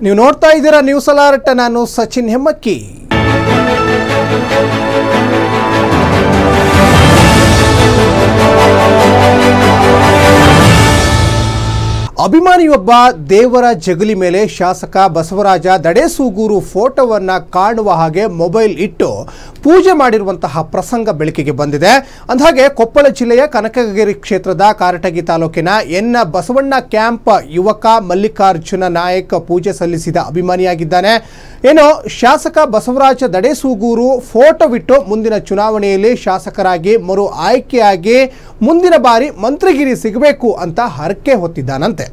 ನೀವು ನೋಡ್ತಾ ಇದ್ದೀರಾ ನ್ಯೂಸ್ ಅಲರ್ಟ್ ನಾನು ಸಚಿನ್ ಹೆಮ್ಮಕ್ಕಿ ಅಭಿಮಾನಿಯೊಬ್ಬ ದೇವರ ಜಗಲಿ ಮೇಲೆ ಶಾಸಕ ಬಸವರಾಜ ದಡೇಸೂಗೂರು ಫೋಟೋವನ್ನ ಕಾಣುವ ಹಾಗೆ ಮೊಬೈಲ್ ಇಟ್ಟು ಪೂಜೆ ಮಾಡಿರುವಂತಹ ಪ್ರಸಂಗ ಬೆಳಕಿಗೆ ಬಂದಿದೆ ಅಂದಹಾಗೆ ಕೊಪ್ಪಳ ಜಿಲ್ಲೆಯ ಕನಕಗಿರಿ ಕ್ಷೇತ್ರದ ಕಾರಟಗಿ ತಾಲೂಕಿನ ಎನ್ ಬಸವಣ್ಣ ಕ್ಯಾಂಪ್ ಯುವಕ ಮಲ್ಲಿಕಾರ್ಜುನ ನಾಯಕ್ ಪೂಜೆ ಸಲ್ಲಿಸಿದ ಅಭಿಮಾನಿಯಾಗಿದ್ದಾನೆ ಏನು ಶಾಸಕ ಬಸವರಾಜ ದಡೇಸೂಗೂರು ಫೋಟೋವಿಟ್ಟು ಮುಂದಿನ ಚುನಾವಣೆಯಲ್ಲಿ ಶಾಸಕರಾಗಿ ಮರು ಆಯ್ಕೆಯಾಗಿ ಮುಂದಿನ ಬಾರಿ ಮಂತ್ರಿಗಿರಿ ಸಿಗಬೇಕು ಅಂತ ಹರಕೆ ಹೊತ್ತಿದ್ದಾನಂತೆ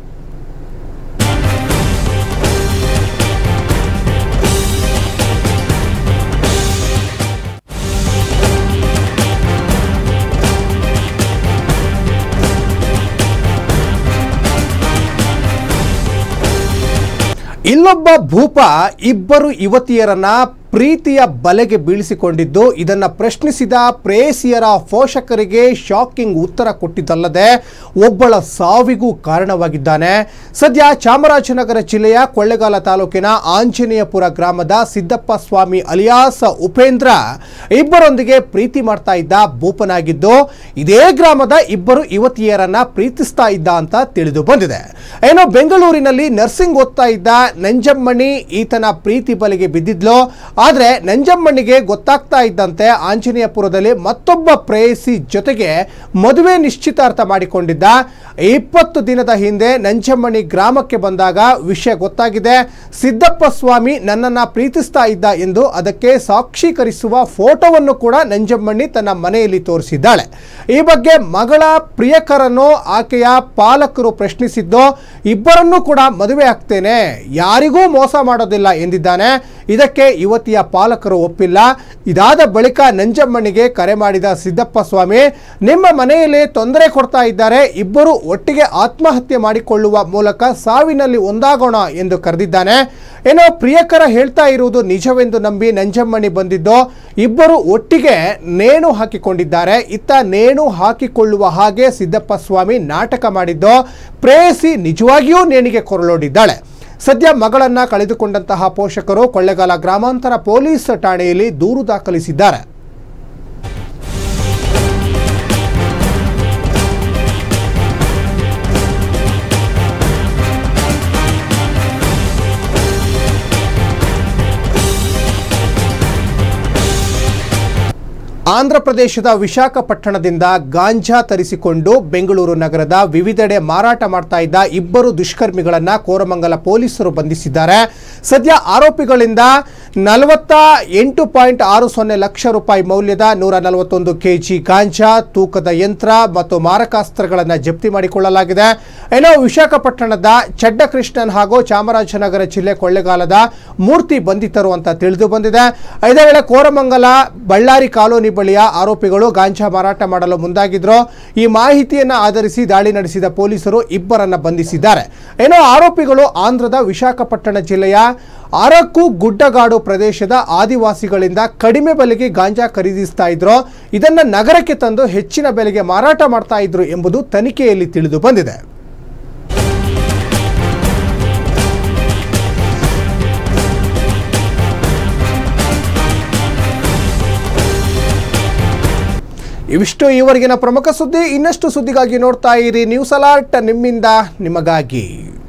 ಇಲ್ಲೊಬ್ಬ ಭೂಪ ಇಬ್ಬರು ಯುವತಿಯರನ್ನ ಪ್ರೀತಿಯ ಬಲೆಗೆ ಬೀಳಿಸಿಕೊಂಡಿದ್ದು ಇದನ್ನ ಪ್ರಶ್ನಿಸಿದ ಪ್ರೇಯಸಿಯರ ಪೋಷಕರಿಗೆ ಶಾಕಿಂಗ್ ಉತ್ತರ ಕೊಟ್ಟಿದ್ದಲ್ಲದೆ ಒಬ್ಬಳ ಸಾವಿಗೂ ಕಾರಣವಾಗಿದ್ದಾನೆ ಸದ್ಯ ಚಾಮರಾಜನಗರ ಜಿಲ್ಲೆಯ ಕೊಳ್ಳೆಗಾಲ ತಾಲೂಕಿನ ಆಂಜನೇಯಪುರ ಗ್ರಾಮದ ಸಿದ್ದಪ್ಪ ಸ್ವಾಮಿ ಅಲಿಯಾಸ್ ಉಪೇಂದ್ರ ಇಬ್ಬರೊಂದಿಗೆ ಪ್ರೀತಿ ಮಾಡ್ತಾ ಇದ್ದ ಭೂಪನಾಗಿದ್ದು ಇದೇ ಗ್ರಾಮದ ಇಬ್ಬರು ಯುವತಿಯರನ್ನ ಪ್ರೀತಿಸ್ತಾ ಇದ್ದ ಅಂತ ತಿಳಿದು ಬಂದಿದೆ ಏನೋ ಬೆಂಗಳೂರಿನಲ್ಲಿ ನರ್ಸಿಂಗ್ ಓದ್ತಾ ಇದ್ದ ನಂಜಮ್ಮಣಿ ಈತನ ಪ್ರೀತಿ ಬಲೆಗೆ ಬಿದ್ದಿದ್ಲು ಆದರೆ ನಂಜಮ್ಮಣ್ಣಿಗೆ ಗೊತ್ತಾಗ್ತಾ ಇದ್ದಂತೆ ಆಂಜನೇಯಪುರದಲ್ಲಿ ಮತ್ತೊಬ್ಬ ಪ್ರೇಯಸಿ ಜೊತೆಗೆ ಮದುವೆ ನಿಶ್ಚಿತಾರ್ಥ ಮಾಡಿಕೊಂಡಿದ್ದ ಇಪ್ಪತ್ತು ದಿನದ ಹಿಂದೆ ನಂಜಮ್ಮಣಿ ಗ್ರಾಮಕ್ಕೆ ಬಂದಾಗ ವಿಷಯ ಗೊತ್ತಾಗಿದೆ ಸಿದ್ದಪ್ಪ ಸ್ವಾಮಿ ನನ್ನನ್ನ ಪ್ರೀತಿಸ್ತಾ ಇದ್ದ ಎಂದು ಅದಕ್ಕೆ ಸಾಕ್ಷೀಕರಿಸುವ ಫೋಟೋವನ್ನು ಕೂಡ ನಂಜಮ್ಮಣ್ಣಿ ತನ್ನ ಮನೆಯಲ್ಲಿ ತೋರಿಸಿದ್ದಾಳೆ ಈ ಬಗ್ಗೆ ಮಗಳ ಪ್ರಿಯಕರನ್ನು ಆಕೆಯ ಪಾಲಕರು ಪ್ರಶ್ನಿಸಿದ್ದು ಇಬ್ಬರನ್ನೂ ಕೂಡ ಮದುವೆ ಆಗ್ತೇನೆ ಯಾರಿಗೂ ಮೋಸ ಮಾಡೋದಿಲ್ಲ ಎಂದಿದ್ದಾನೆ ಇದಕ್ಕೆ ಯುವತಿಯ ಪಾಲಕರು ಒಪ್ಪಿಲ್ಲ ಇದಾದ ಬಳಿಕ ನಂಜಮ್ಮನಿಗೆ ಕರೆ ಮಾಡಿದ ಸಿದ್ದಪ್ಪ ಸ್ವಾಮಿ ನಿಮ್ಮ ಮನೆಯಲ್ಲಿ ತೊಂದರೆ ಕೊಡ್ತಾ ಇದ್ದಾರೆ ಇಬ್ಬರು ಒಟ್ಟಿಗೆ ಆತ್ಮಹತ್ಯೆ ಮಾಡಿಕೊಳ್ಳುವ ಮೂಲಕ ಸಾವಿನಲ್ಲಿ ಒಂದಾಗೋಣ ಎಂದು ಕರೆದಿದ್ದಾನೆ ಏನೋ ಪ್ರಿಯಕರ ಹೇಳ್ತಾ ಇರುವುದು ನಿಜವೆಂದು ನಂಬಿ ನಂಜಮ್ಮಣಿ ಬಂದಿದ್ದು ಇಬ್ಬರು ಒಟ್ಟಿಗೆ ನೇಣು ಹಾಕಿಕೊಂಡಿದ್ದಾರೆ ಇತ್ತ ನೇಣು ಹಾಕಿಕೊಳ್ಳುವ ಹಾಗೆ ಸಿದ್ದಪ್ಪ ಸ್ವಾಮಿ ನಾಟಕ ಮಾಡಿದ್ದು ಪ್ರೇಯಸಿ ನಿಜವಾಗಿಯೂ ನೇಣಿಗೆ ಕೊರಳೋಡಿದ್ದಾಳೆ ಸದ್ಯ ಮಗಳನ್ನ ಕಳೆದುಕೊಂಡಂತಹ ಪೋಷಕರು ಕೊಳ್ಳೆಗಾಲ ಗ್ರಾಮಾಂತರ ಪೊಲೀಸ್ ಠಾಣೆಯಲ್ಲಿ ದೂರು ದಾಖಲಿಸಿದ್ದಾರೆ ಆಂಧ್ರ ಪ್ರದೇಶದ ವಿಶಾಖಪಟ್ಟಣದಿಂದ ಗಾಂಜಾ ತರಿಸಿಕೊಂಡು ಬೆಂಗಳೂರು ನಗರದ ವಿವಿಧೆಡೆ ಮಾರಾಟ ಮಾಡ್ತಾ ಇದ್ದ ಇಬ್ಬರು ದುಷ್ಕರ್ಮಿಗಳನ್ನ ಕೋರಮಂಗಲ ಪೊಲೀಸರು ಬಂಧಿಸಿದ್ದಾರೆ ಸದ್ಯ ಆರೋಪಿಗಳಿಂದ ನಲವತ್ತ ಎಂಟು ಪಾಯಿಂಟ್ ಆರು ಸೊನ್ನೆ ಲಕ್ಷ ರೂಪಾಯಿ ಮೌಲ್ಯದ ನೂರ ನಲವತ್ತೊಂದು ಕೆಜಿ ಗಾಂಜಾ ತೂಕದ ಯಂತ್ರ ಮತ್ತು ಮಾರಕಾಸ್ತ್ರಗಳನ್ನು ಜಪ್ತಿ ಮಾಡಿಕೊಳ್ಳಲಾಗಿದೆ ಏನೋ ವಿಶಾಖಪಟ್ಟಣದ ಚಡ್ಡಕೃಷ್ಣನ್ ಹಾಗೂ ಚಾಮರಾಜನಗರ ಜಿಲ್ಲೆ ಕೊಳ್ಳೆಗಾಲದ ಮೂರ್ತಿ ಬಂಧಿತರು ಅಂತ ತಿಳಿದು ಬಂದಿದೆ ಇದೇ ವೇಳೆ ಕೋರಮಂಗಲ ಬಳ್ಳಾರಿ ಕಾಲೋನಿ ಬಳಿಯ ಆರೋಪಿಗಳು ಗಾಂಜಾ ಮಾರಾಟ ಮಾಡಲು ಮುಂದಾಗಿದ್ರು ಈ ಮಾಹಿತಿಯನ್ನು ಆಧರಿಸಿ ದಾಳಿ ನಡೆಸಿದ ಪೊಲೀಸರು ಇಬ್ಬರನ್ನ ಬಂಧಿಸಿದ್ದಾರೆ ಏನೋ ಆರೋಪಿಗಳು ಆಂಧ್ರದ ವಿಶಾಖಪಟ್ಟಣ ಜಿಲ್ಲೆಯ ಅರಕು ಗುಡ್ಡಗಾಡು ಪ್ರದೇಶದ ಆದಿವಾಸಿಗಳಿಂದ ಕಡಿಮೆ ಬೆಲೆಗೆ ಗಾಂಜಾ ಖರೀದಿಸ್ತಾ ಇದ್ರು ಇದನ್ನ ನಗರಕ್ಕೆ ತಂದು ಹೆಚ್ಚಿನ ಬೆಲೆಗೆ ಮಾರಾಟ ಮಾಡ್ತಾ ಇದ್ರು ಎಂಬುದು ತನಿಖೆಯಲ್ಲಿ ತಿಳಿದು ಬಂದಿದೆ ಇವಿಷ್ಟು ಈವರೆಗಿನ ಪ್ರಮುಖ ಸುದ್ದಿ ಇನ್ನಷ್ಟು ಸುದ್ದಿಗಾಗಿ ನೋಡ್ತಾ ಇರಿ ನ್ಯೂಸ್ ಅಲರ್ಟ್ ನಿಮ್ಮಿಂದ ನಿಮಗಾಗಿ